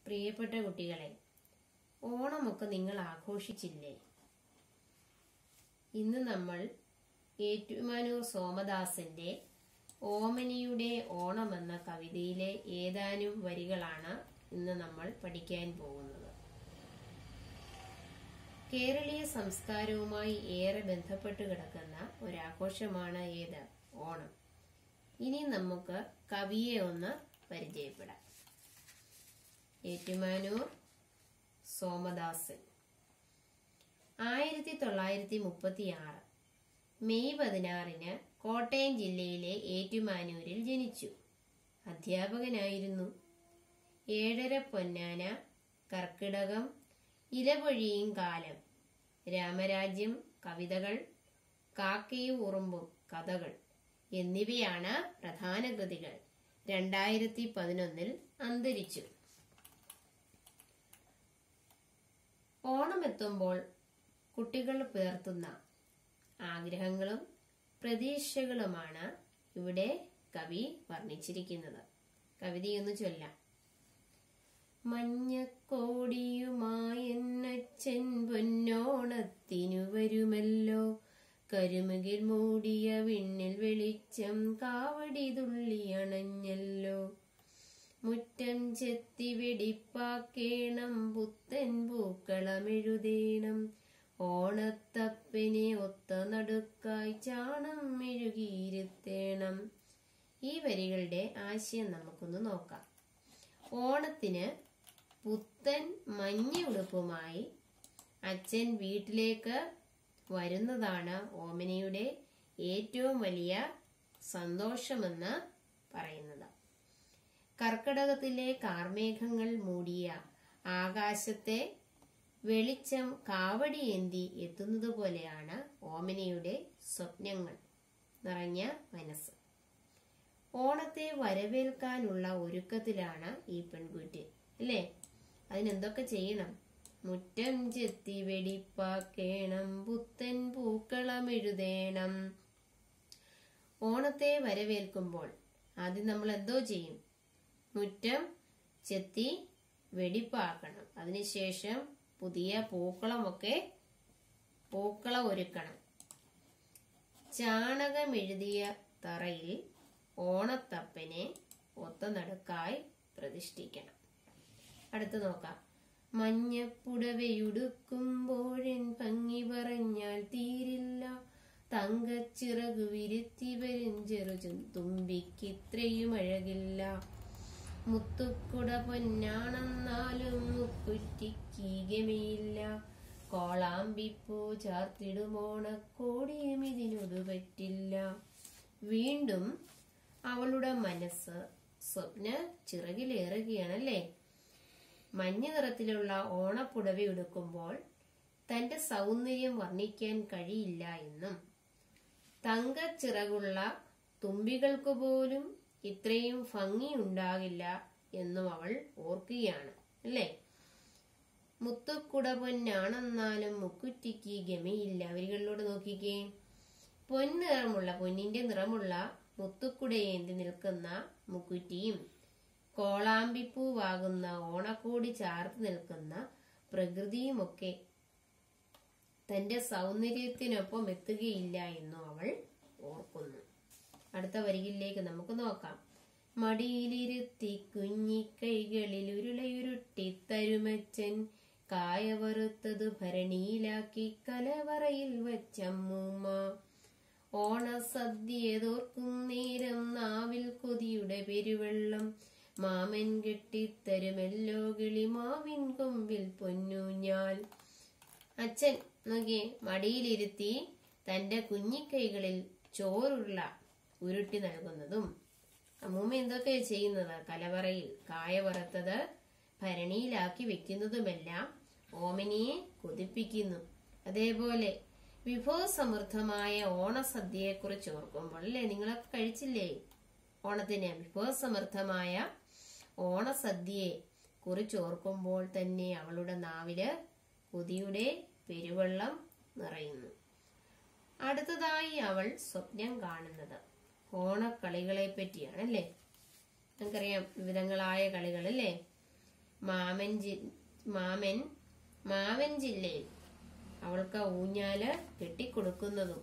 പ്രിയപ്പെട്ട കുട്ടികളെ ഓണമൊക്കെ നിങ്ങൾ ആഘോഷിച്ചില്ലേ ഇന്ന് നമ്മൾ ഏറ്റുമാനൂർ സോമദാസന്റെ ഓമനിയുടെ ഓണം എന്ന കവിതയിലെ ഏതാനും വരികളാണ് ഇന്ന് നമ്മൾ പഠിക്കാൻ പോകുന്നത് കേരളീയ സംസ്കാരവുമായി ഏറെ ബന്ധപ്പെട്ട് കിടക്കുന്ന ഒരാഘോഷമാണ് ഏത് ഓണം ഇനി നമുക്ക് കവിയെ ഒന്ന് പരിചയപ്പെടാം ഏറ്റുമാനൂർ സോമദാസൻ ആയിരത്തി തൊള്ളായിരത്തി മുപ്പത്തി ആറ് മെയ് പതിനാറിന് കോട്ടയം ജില്ലയിലെ ഏറ്റുമാനൂരിൽ ജനിച്ചു അധ്യാപകനായിരുന്നു ഏഴര പൊന്നാന കർക്കിടകം ഇലപൊഴിയും കാലം രാമരാജ്യം കവിതകൾ കാക്കയും ഉറുമ്പും കഥകൾ എന്നിവയാണ് പ്രധാന കൃതികൾ രണ്ടായിരത്തി പതിനൊന്നിൽ അന്തരിച്ചു ഓണമെത്തുമ്പോൾ കുട്ടികൾ പുലർത്തുന്ന ആഗ്രഹങ്ങളും പ്രതീക്ഷകളുമാണ് ഇവിടെ കവി വർണ്ണിച്ചിരിക്കുന്നത് കവിതയൊന്ന് ചൊല്ലാം മഞ്ഞക്കോടിയുമായെന്നച്ഛൻ പൊന്നോണത്തിനു വരുമല്ലോ കരുമുകിൽ മൂടിയ വിണ്ണിൽ വെളിച്ചം കാവടി തുള്ളി അണഞ്ഞല്ലോ മുറ്റം ചെത്തി വെടിപ്പാക്കേണം പുത്തൻ പൂക്കളമെഴുതേണം ഓണത്തപ്പനെ ഒത്ത നടുക്കായി ചാണം മെഴുകിയിരുത്തേണം ഈ വരികളുടെ ആശയം നമുക്കൊന്ന് നോക്കാം ഓണത്തിന് പുത്തൻ മഞ്ഞ ഉടുപ്പുമായി അച്ഛൻ വീട്ടിലേക്ക് വരുന്നതാണ് ഓമനയുടെ ഏറ്റവും വലിയ സന്തോഷമെന്ന് പറയുന്നത് കർക്കടകത്തിലെ കാർമേഘങ്ങൾ മൂടിയ ആകാശത്തെ വെളിച്ചം കാവടിയേന്തി എത്തുന്നത് പോലെയാണ് ഓമനയുടെ സ്വപ്നങ്ങൾ നിറഞ്ഞ മനസ്സ് ഓണത്തെ വരവേൽക്കാനുള്ള ഒരുക്കത്തിലാണ് ഈ പെൺകുട്ടി അല്ലേ അതിനെന്തൊക്കെ ചെയ്യണം മുറ്റം ചെത്തി വെടിപ്പാക്കേണം പുത്തൻ പൂക്കളം എഴുതേണം ഓണത്തെ വരവേൽക്കുമ്പോൾ ആദ്യം നമ്മൾ എന്തോ ചെയ്യും മുറ്റം ചെത്തി വെടിപ്പാക്കണം അതിനുശേഷം പുതിയ പൂക്കളമൊക്കെ പൂക്കളം ഒരുക്കണം ചാണകം എഴുതിയ തറയിൽ ഓണത്തപ്പനെ ഒത്ത നടുക്കായി പ്രതിഷ്ഠിക്കണം അടുത്ത് നോക്കാം മഞ്ഞപ്പുടവയുടുക്കുമ്പോഴൻ ഭംഗി പറഞ്ഞാൽ തീരില്ല തങ്കച്ചിറകു വിരുത്തി വരും ചെറുചും തുമ്പിക്കിത്രയും അഴകില്ല മുത്തുക്കുട പൊന്നാണെന്നാലും മുക്കുറ്റിക്ക് ഗമയില്ല കോളാമ്പിപ്പൂ ചാർത്തിടുമോണക്കോടിയും ഇതിനോട് പറ്റില്ല വീണ്ടും അവളുടെ മനസ്സ് സ്വപ്ന ചിറകിലേറുകയാണല്ലേ മഞ്ഞ നിറത്തിലുള്ള ഓണപ്പുടവ ഉടുക്കുമ്പോൾ തന്റെ സൗന്ദര്യം വർണ്ണിക്കാൻ കഴിയില്ല എന്നും തങ്കച്ചിറകുള്ള തുമ്പികൾക്ക് പോലും ഇത്രയും ഭംഗി ഉണ്ടാകില്ല എന്നും അവൾ ഓർക്കുകയാണ് അല്ലേ മുത്തുക്കുട പൊന്നാണെന്നാലും മുക്കുറ്റിക്ക് ഗമയില്ല വരികളിലൂടെ നോക്കിക്കേ പൊന്നിറമുള്ള പൊന്നിന്റെ നിറമുള്ള മുത്തുക്കുടയേന്തി നിൽക്കുന്ന മുക്കുറ്റിയും കോളാമ്പിപ്പൂവാകുന്ന ഓണക്കോടി ചാർത്ത് നിൽക്കുന്ന പ്രകൃതിയുമൊക്കെ തന്റെ സൗന്ദര്യത്തിനൊപ്പം എത്തുകയില്ല എന്നും അവൾ ഓർക്കുന്നു അടുത്ത വരികളിലേക്ക് നമുക്ക് നോക്കാം മടിയിലിരുത്തി കുഞ്ഞിക്കൈകളിൽ ഉരുളയുരുട്ടി തരുമച്ചൻ കായ വറുത്തത് ഭരണിയിലാക്കി കലവറയിൽ വച്ചമ്മൂമ്മ ഓണസദ്യതോർക്കും നേരം നാവിൽ കൊതിയുടെ പെരുവെള്ളം മാമൻ കെട്ടിത്തരുമല്ലോ കിളിമാവിൻ കൊമ്പിൽ പൊന്നൂഞ്ഞാൽ അച്ഛൻ നോക്കിയേ മടിയിലിരുത്തി തന്റെ കുഞ്ഞിക്കൈകളിൽ ചോറുരുള ഉരുട്ടി നൽകുന്നതും അമ്മൂമ്മ എന്തൊക്കെ ചെയ്യുന്നത് കലവറയിൽ കായ വറുത്തത് ഭരണിയിലാക്കി വെക്കുന്നതുമെല്ലാം ഓമനിയെ കൊതിപ്പിക്കുന്നു അതേപോലെ വിഭവസമൃദ്ധമായ ഓണസദ്യയെ കുറിച്ച് ഓർക്കുമ്പോൾ അല്ലേ നിങ്ങളൊക്കെ കഴിച്ചില്ലേ ഓണത്തിന് വിഭവസമൃദ്ധമായ ഓണസദ്യയെ കുറിച്ച് ഓർക്കുമ്പോൾ തന്നെ അവളുടെ നാവില് കൊതിയുടെ പെരുവെള്ളം നിറയുന്നു അടുത്തതായി അവൾ സ്വപ്നം കാണുന്നത് ഓണക്കളികളെ പറ്റിയാണ് അല്ലേ നമുക്കറിയാം വിവിധങ്ങളായ കളികൾ അല്ലേ മാമൻ ജി മാമൻ മാവൻ ജില്ലയിൽ അവൾക്ക് ഊഞ്ഞാല് കെട്ടിക്കൊടുക്കുന്നതും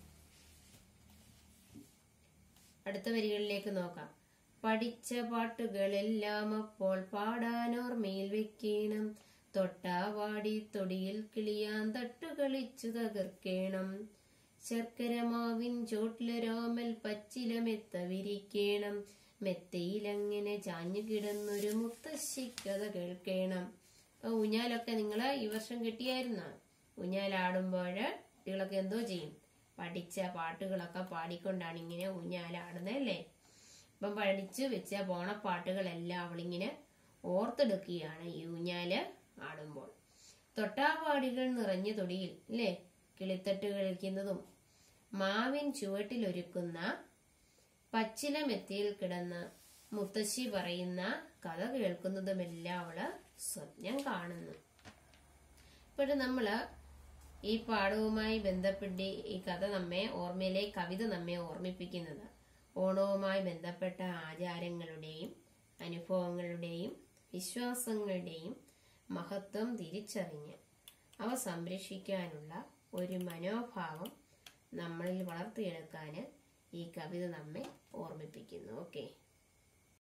അടുത്ത വരികളിലേക്ക് നോക്കാം പഠിച്ച പാട്ടുകളെല്ലാം അപ്പോൾ പാടാനോർമ്മയിൽ വെക്കണം തൊട്ടാവാടി തൊടിയിൽ കിളിയാൻ തട്ടുകളിച്ചു തകർക്കേണം ശർക്കര മാവിൻ ചോട്ടിലൊരോമൽ പച്ചിലമെത്ത വിരിക്കേണം മെത്തയിലങ്ങനെ ചാഞ്ഞു കിടന്നൊരു മുത്തശ്ശിക്കഥ കേൾക്കണം അപ്പൊ ഊഞ്ഞാലൊക്കെ നിങ്ങൾ ഈ വർഷം കിട്ടിയായിരുന്ന ഊഞ്ഞാലാടുമ്പോൾ കുട്ടികളൊക്കെ എന്തോ ചെയ്യും പഠിച്ച പാട്ടുകളൊക്കെ പാടിക്കൊണ്ടാണ് ഇങ്ങനെ ഊഞ്ഞാലാടുന്നത് അല്ലേ അപ്പം പഠിച്ചു വെച്ച പോണ പാട്ടുകളെല്ലാം അവളിങ്ങനെ ഓർത്തെടുക്കുകയാണ് ഈ ഊഞ്ഞാല് ആടുമ്പോൾ തൊട്ടാപാടികൾ നിറഞ്ഞ തൊടിയിൽ അല്ലേ കിളിത്തട്ട് കളിക്കുന്നതും മാവിൻ ചുവട്ടിലൊരുക്കുന്ന പച്ചിലമെത്തിയിൽ കിടന്ന് മുത്തശ്ശി പറയുന്ന കഥ കേൾക്കുന്നതുമെല്ലാം അവള് സ്വപ്നം കാണുന്നു ഇപ്പോഴും നമ്മള് ഈ പാഠവുമായി ബന്ധപ്പെട്ട് ഈ കഥ നമ്മെ ഓർമ്മയിലെ കവിത നമ്മെ ഓർമ്മിപ്പിക്കുന്നത് ഓണവുമായി ബന്ധപ്പെട്ട ആചാരങ്ങളുടെയും അനുഭവങ്ങളുടെയും വിശ്വാസങ്ങളുടെയും മഹത്വം തിരിച്ചറിഞ്ഞ് അവ സംരക്ഷിക്കാനുള്ള ഒരു മനോഭാവം നമ്മളിൽ വളർത്തിയെടുക്കാൻ ഈ കവിത നമ്മെ ഓർമ്മിപ്പിക്കുന്നു ഓക്കെ